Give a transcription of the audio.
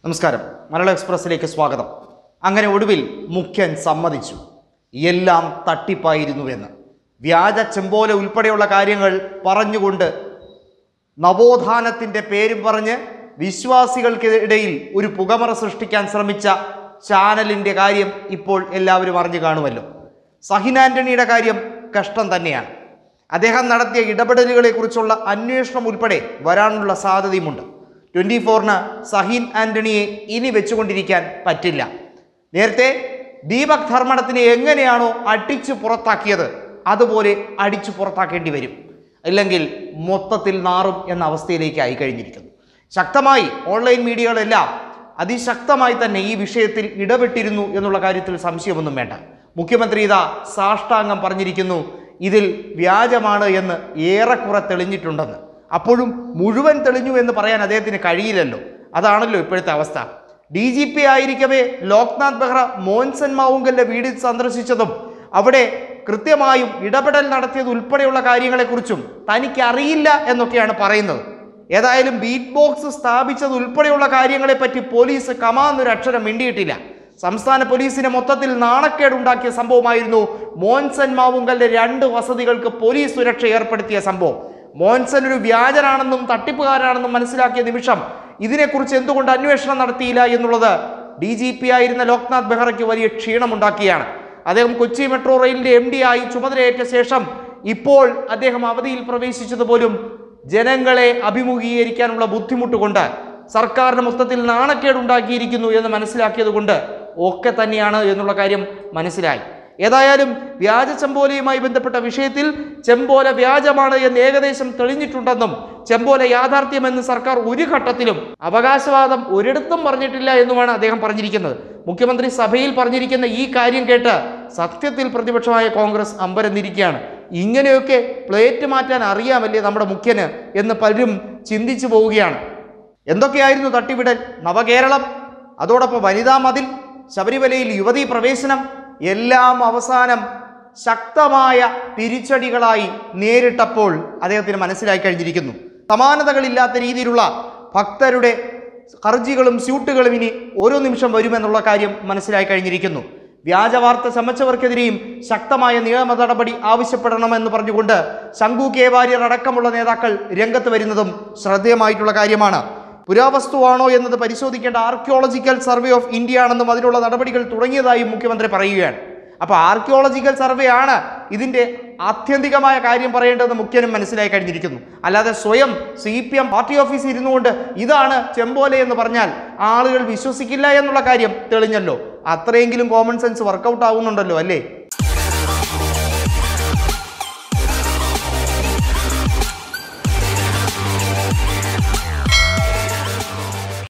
നമസ്കാരം മലയാള എക്സ്പ്രസ്സിലേക്ക് സ്വാഗതം അങ്ങനെ ഒടുവിൽ മുഖ്യൻ സമ്മതിച്ചു എല്ലാം തട്ടിപ്പായിരുന്നുവെന്ന് വ്യാജ ചെമ്പോല ഉൾപ്പെടെയുള്ള കാര്യങ്ങൾ പറഞ്ഞുകൊണ്ട് നവോത്ഥാനത്തിൻ്റെ പേരും പറഞ്ഞ് വിശ്വാസികൾക്കിടയിൽ ഒരു പുകമറ സൃഷ്ടിക്കാൻ ശ്രമിച്ച ചാനലിൻ്റെ കാര്യം ഇപ്പോൾ എല്ലാവരും അറിഞ്ഞു കാണുമല്ലോ സഹിൻ ആന്റണിയുടെ കാര്യം കഷ്ടം തന്നെയാണ് അദ്ദേഹം നടത്തിയ ഇടപെടലുകളെക്കുറിച്ചുള്ള അന്വേഷണം ഉൾപ്പെടെ വരാനുള്ള സാധ്യതയുമുണ്ട് ട്വൻറ്റി ഫോറിന് സഹീൻ ആന്റണിയെ ഇനി വെച്ചുകൊണ്ടിരിക്കാൻ പറ്റില്ല നേരത്തെ ദീപക് ധർമ്മടത്തിനെ എങ്ങനെയാണോ അടിച്ചു പുറത്താക്കിയത് അതുപോലെ അടിച്ചു പുറത്താക്കേണ്ടി വരും അല്ലെങ്കിൽ മൊത്തത്തിൽ നാറും എന്ന അവസ്ഥയിലേക്ക് ആയി കഴിഞ്ഞിരിക്കുന്നു ശക്തമായി ഓൺലൈൻ മീഡിയകളെല്ലാം അതിശക്തമായി തന്നെ ഈ വിഷയത്തിൽ ഇടപെട്ടിരുന്നു എന്നുള്ള കാര്യത്തിൽ സംശയമൊന്നും വേണ്ട മുഖ്യമന്ത്രി ഇതാ സാഷ്ടാംഗം പറഞ്ഞിരിക്കുന്നു ഇതിൽ വ്യാജമാണ് എന്ന് ഏറെക്കുറെ തെളിഞ്ഞിട്ടുണ്ടെന്ന് അപ്പോഴും മുഴുവൻ തെളിഞ്ഞു എന്ന് പറയാൻ അദ്ദേഹത്തിന് കഴിയില്ലല്ലോ അതാണല്ലോ ഇപ്പോഴത്തെ അവസ്ഥ ഡി ജി പി ആയിരിക്കവേ ലോക്നാഥ് ബെഹ്റ മോൻസൻ മാവുങ്കലിന്റെ വീട് സന്ദർശിച്ചതും അവിടെ കൃത്യമായും ഇടപെടൽ നടത്തിയത് ഉൾപ്പെടെയുള്ള കാര്യങ്ങളെക്കുറിച്ചും തനിക്ക് അറിയില്ല എന്നൊക്കെയാണ് പറയുന്നത് ഏതായാലും ബീറ്റ് ബോക്സ് സ്ഥാപിച്ചത് ഉൾപ്പെടെയുള്ള കാര്യങ്ങളെപ്പറ്റി പോലീസ് കമാന്നൊരു അക്ഷരം മിണ്ടിയിട്ടില്ല സംസ്ഥാന പോലീസിനെ മൊത്തത്തിൽ നാണക്കേടുണ്ടാക്കിയ സംഭവമായിരുന്നു മോൻസൻ മാവുങ്കലിന്റെ രണ്ട് വസതികൾക്ക് പോലീസ് സുരക്ഷ ഏർപ്പെടുത്തിയ സംഭവം മോൻസൻ ഒരു വ്യാജനാണെന്നും തട്ടിപ്പുകാരാണെന്നും മനസ്സിലാക്കിയ നിമിഷം ഇതിനെക്കുറിച്ച് എന്തുകൊണ്ട് അന്വേഷണം നടത്തിയില്ല എന്നുള്ളത് ഡി ജി പി ആയിരുന്ന ലോക്നാഥ് ബെഹ്റയ്ക്ക് വലിയ ക്ഷീണമുണ്ടാക്കിയാണ് അദ്ദേഹം കൊച്ചി മെട്രോ റെയിലിന്റെ എം ഡി ആയി ചുമതലയേറ്റ ശേഷം ഇപ്പോൾ അദ്ദേഹം അവധിയിൽ പ്രവേശിച്ചത് പോലും ജനങ്ങളെ അഭിമുഖീകരിക്കാനുള്ള ബുദ്ധിമുട്ട് കൊണ്ട് സർക്കാരിന് മൊത്തത്തിൽ നാണക്കേടുണ്ടാക്കിയിരിക്കുന്നു എന്ന് മനസ്സിലാക്കിയത് കൊണ്ട് ഒക്കെ തന്നെയാണ് എന്നുള്ള കാര്യം മനസ്സിലായി ഏതായാലും വ്യാജ ചെമ്പോലയുമായി ബന്ധപ്പെട്ട വിഷയത്തിൽ ചെമ്പോല വ്യാജമാണ് എന്ന് ഏകദേശം തെളിഞ്ഞിട്ടുണ്ടെന്നും ചെമ്പോല യാഥാർത്ഥ്യമെന്ന് സർക്കാർ ഒരു ഘട്ടത്തിലും അവകാശവാദം ഒരിടത്തും പറഞ്ഞിട്ടില്ല എന്നുമാണ് അദ്ദേഹം പറഞ്ഞിരിക്കുന്നത് മുഖ്യമന്ത്രി സഭയിൽ പറഞ്ഞിരിക്കുന്ന ഈ കാര്യം കേട്ട് സത്യത്തിൽ പ്രതിപക്ഷമായ കോൺഗ്രസ് അമ്പരന്നിരിക്കുകയാണ് ഇങ്ങനെയൊക്കെ പ്ലേറ്റ് മാറ്റാൻ അറിയാമല്ലേ നമ്മുടെ മുഖ്യന് എന്ന് പലരും ചിന്തിച്ചു പോവുകയാണ് എന്തൊക്കെയായിരുന്നു തട്ടിവിടൽ നവകേരളം അതോടൊപ്പം വനിതാ മതിൽ ശബരിമലയിൽ യുവതീ പ്രവേശനം എല്ലാം അവസാനം ശക്തമായ തിരിച്ചടികളായി നേരിട്ടപ്പോൾ അദ്ദേഹത്തിന് മനസ്സിലായി കഴിഞ്ഞിരിക്കുന്നു സമാനതകളില്ലാത്ത രീതിയിലുള്ള ഭക്തരുടെ ഹർജികളും സ്യൂട്ടുകളും ഇനി ഓരോ നിമിഷം വരുമെന്നുള്ള കാര്യം മനസ്സിലായി കഴിഞ്ഞിരിക്കുന്നു വ്യാജവാർത്ത ചമച്ചവർക്കെതിരെയും ശക്തമായ നിയമ നടപടി ആവശ്യപ്പെടണമെന്ന് പറഞ്ഞുകൊണ്ട് ശംഖു കെ വാര്യർ അടക്കമുള്ള നേതാക്കൾ രംഗത്ത് വരുന്നതും ശ്രദ്ധേയമായിട്ടുള്ള കാര്യമാണ് പുരാവസ്തുവാണോ എന്നത് പരിശോധിക്കേണ്ട ആർക്കിയോളജിക്കൽ സർവേ ഓഫ് ഇന്ത്യ ആണെന്നും അതിനുള്ള നടപടികൾ തുടങ്ങിയതായും മുഖ്യമന്ത്രി പറയുകയാണ് അപ്പോൾ ആർക്കിയോളജിക്കൽ സർവേ ആണ് ഇതിൻ്റെ ആത്യന്തികമായ കാര്യം പറയേണ്ടതെന്ന് മുഖ്യനും മനസ്സിലായി കഴിഞ്ഞിരിക്കുന്നു അല്ലാതെ സ്വയം സി പി എം പാർട്ടി ഓഫീസിൽ ഇരുന്നുകൊണ്ട് ഇതാണ് ചെമ്പോലെ എന്ന് പറഞ്ഞാൽ ആളുകൾ വിശ്വസിക്കില്ല എന്നുള്ള കാര്യം തെളിഞ്ഞല്ലോ അത്രയെങ്കിലും കോമൺ സെൻസ് വർക്കൗട്ട് ആവുന്നുണ്ടല്ലോ അല്ലേ